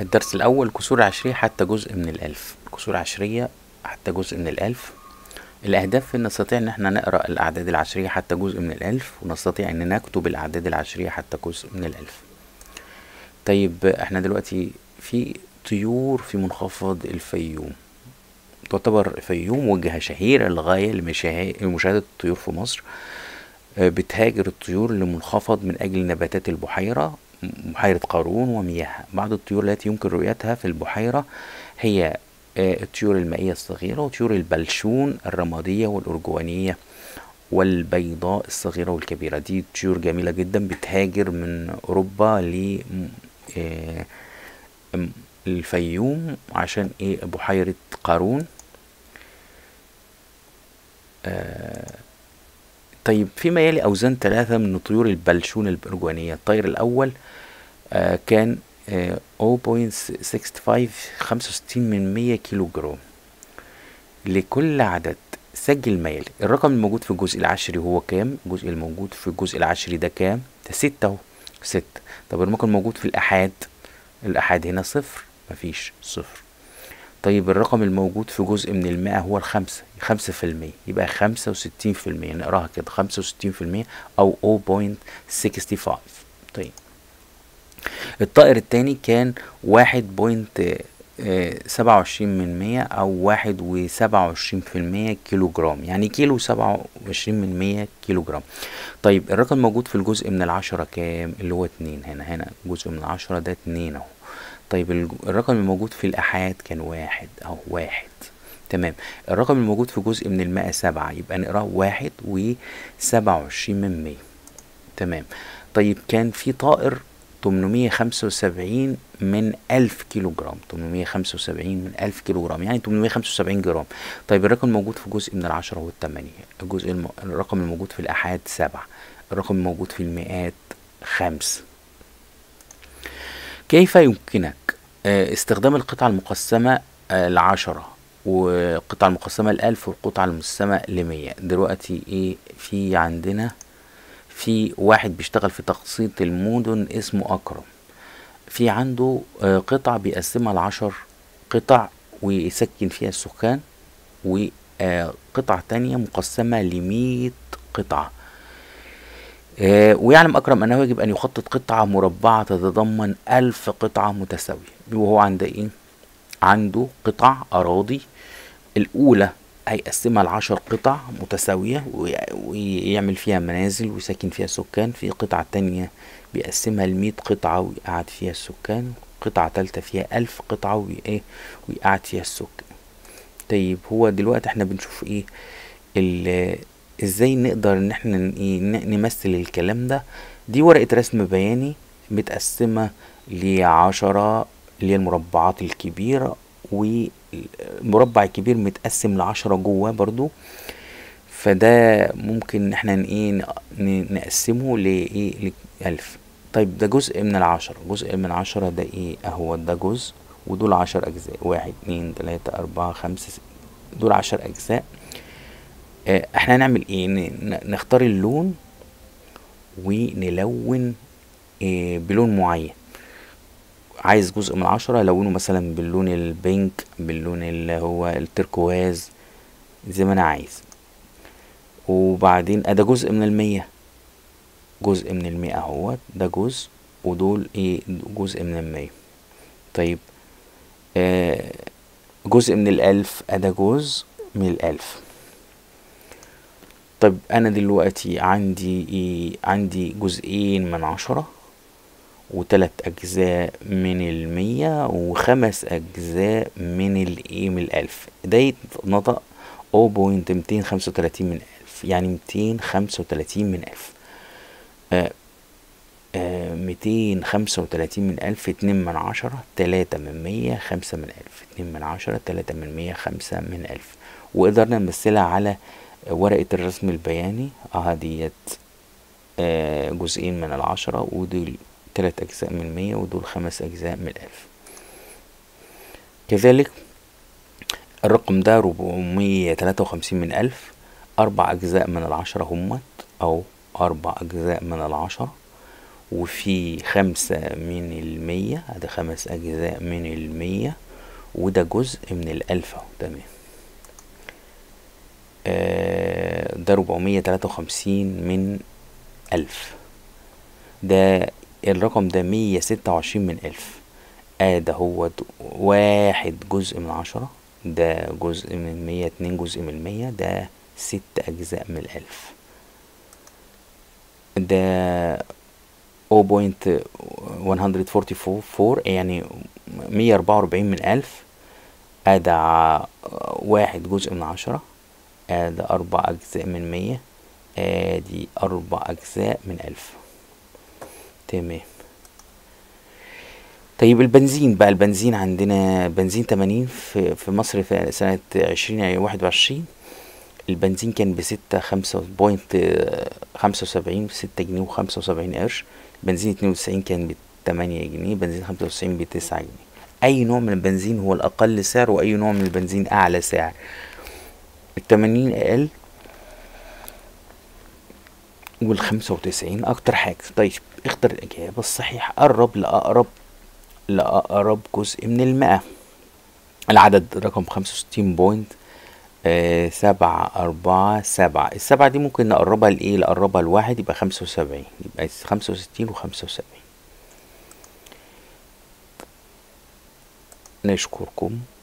الدرس الأول كسور عشرية حتى جزء من الألف كسور عشرية حتى جزء من الألف الأهداف إن نستطيع إن احنا نقرأ الأعداد العشرية حتى جزء من الألف ونستطيع إن نكتب الأعداد العشرية حتى جزء من الألف طيب احنا دلوقتي في طيور في منخفض الفيوم تعتبر الفيوم وجهة شهيرة للغاية لمشاهي- لمشاهدة الطيور في مصر آه، بتهاجر الطيور لمنخفض من أجل نباتات البحيرة بحيرة قارون ومياهها بعض الطيور التي يمكن رؤيتها في البحيرة هي آه، الطيور المائية الصغيرة وطيور البلشون الرمادية والأرجوانية والبيضاء الصغيرة والكبيرة دي طيور جميلة جدا بتهاجر من أوروبا ل آه، م- الفيوم عشان ايه بحيرة قارون طيب فيما يلي أوزان ثلاثة من طيور البلشون البرجوانية الطير الأول آه كان آه 0.65 65 من 100 كيلو جرام لكل عدد سجل ما يلي الرقم الموجود في الجزء العشري هو كام الجزء الموجود في الجزء العشري ده كام ده ستة اهو ستة طب الرقم الموجود في الأحاد الأحاد هنا صفر مفيش صفر طيب الرقم الموجود في جزء من المائة هو الخمسة خمسة في المية يبقى خمسة وستين في المية نقراها كده خمسة وستين في المية أو 0.65 طيب الطائر التاني كان واحد بوينت سبعة وعشرين من مية أو واحد وسبعة وعشرين في المية كيلو جرام يعني كيلو سبعة وعشرين من مية كيلو جرام طيب الرقم الموجود في الجزء من العشرة كام اللي هو اتنين هنا هنا جزء من العشرة ده اتنين اهو طيب الج- الرقم الموجود في الآحاد كان واحد أهو واحد تمام الرقم الموجود في جزء من المائة سبعة يبقى نقراه واحد وسبعة وعشرين من مية تمام طيب كان في طائر 875 من 1000 كيلو جرام 875 من 1000 كيلو جرام يعني 875 جرام طيب الرقم الموجود في جزء من العشرة هو الثمانية الجزء الم... الرقم الموجود في الآحاد سبعة الرقم الموجود في المئات خمس كيف يمكنك آه، استخدام القطعة المقسمة آه، لعشرة والقطعة المقسمة لألف والقطعة المقسمة لمية دلوقتي ايه في عندنا في واحد بيشتغل في تقسيط المدن اسمه أكرم في عنده آه، قطع بيقسمها لعشر قطع ويسكن فيها السكان وقطع تانية مقسمة لمية قطعة آه، ويعلم أكرم أنه يجب أن يخطط قطعة مربعة تتضمن ألف قطعة متساوية وهو عنده إيه؟ عنده قطع أراضي الأولى هيقسمها لعشر قطع متساوية وي- ويعمل فيها منازل ويسكن فيها سكان في قطعة تانية بيقسمها لمية قطعة ويقعد فيها السكان قطعة تالتة فيها ألف قطعة وإيه ويقعد فيها السكان طيب هو دلوقتي احنا بنشوف ايه ال- ازاي نقدر ان احنا ن- إيه ن- نمثل الكلام ده دي ورقة رسم بياني متقسمة لعشرة اللي هي المربعات الكبيرة والمربع الكبير متقسم لعشرة جواه برضو فده ممكن ان احنا ن- ايه ن- ن- نقسمه لايه لألف طيب ده جزء من العشرة جزء من عشرة ده ايه اهو ده جزء ودول عشر اجزاء واحد اتنين تلاتة اربعة خمسة ستة دول عشر اجزاء آه، احنا هنعمل ايه ن- ن- نختار اللون ونلون آه، بلون معين عايز جزء من عشرة لونه مثلا باللون البينك باللون اللي هو التركواز زي ما انا عايز وبعدين ادي جزء من المية جزء من المية اهوت ده جزء ودول ايه جزء من المية طيب آه جزء من الألف أدا جزء من الألف طب أنا دلوقتي عندي إيه عندي جزئين من عشرة وتلات أجزاء من المية وخمس أجزاء من الإيه من الألف ده يتنطق أو بوينت ميتين خمسة وتلاتين من ألف يعني ميتين خمسة وتلاتين من ألف آه ميتين خمسة وتلاتين من ألف اتنين من عشرة تلاتة من مية خمسة من ألف اتنين من عشرة تلاتة من مية خمسة من ألف وقدرنا نمثلها على ورقة الرسم البياني اه ديت آه جزئين من العشرة ودول تلات أجزاء من المية ودول خمس أجزاء من الألف كذلك الرقم ده ربعمية تلاتة وخمسين من ألف أربع أجزاء من العشرة همت أو أربع أجزاء من العشرة وفي خمسة من المية ده خمس أجزاء من المية وده جزء من الألف اهو تمام آه، ده ربعمية تلاتة وخمسين من ألف ده الرقم ده مية ستة وعشرين من ألف آه ده هو واحد جزء من عشرة ده جزء من مية اتنين جزء من المية ده ست أجزاء من الألف ده 0.144 يعني مية أربعة وأربعين من ألف أدا ع- واحد جزء من عشرة ادي أربع أجزاء من مية ادي أربع أجزاء من ألف تمام طيب البنزين بقى البنزين عندنا بنزين تمانين في, في مصر في سنة عشرين واحد وعشرين البنزين كان بستة خمسة بوينت خمسة وسبعين ستة جنيه وخمسة وسبعين قرش بنزين اتنين وتسعين كان بتمانية جنيه بنزين خمسة وتسعين بتسعة جنيه أي نوع من البنزين هو الأقل سعر وأي نوع من البنزين أعلى سعر التمانين أقل والخمسة وتسعين أكتر حاجة طيب اختر الإجابة الصحيحة قرب لأقرب لأقرب جزء من المئة العدد رقم خمسة وستين بوينت آه، سبعة أربعة سبعة السبعة دي ممكن نقربها لإيه نقربها لواحد يبقى خمسة وسبعين يبقى خمسة وستين وخمسة وسبعين نشكركم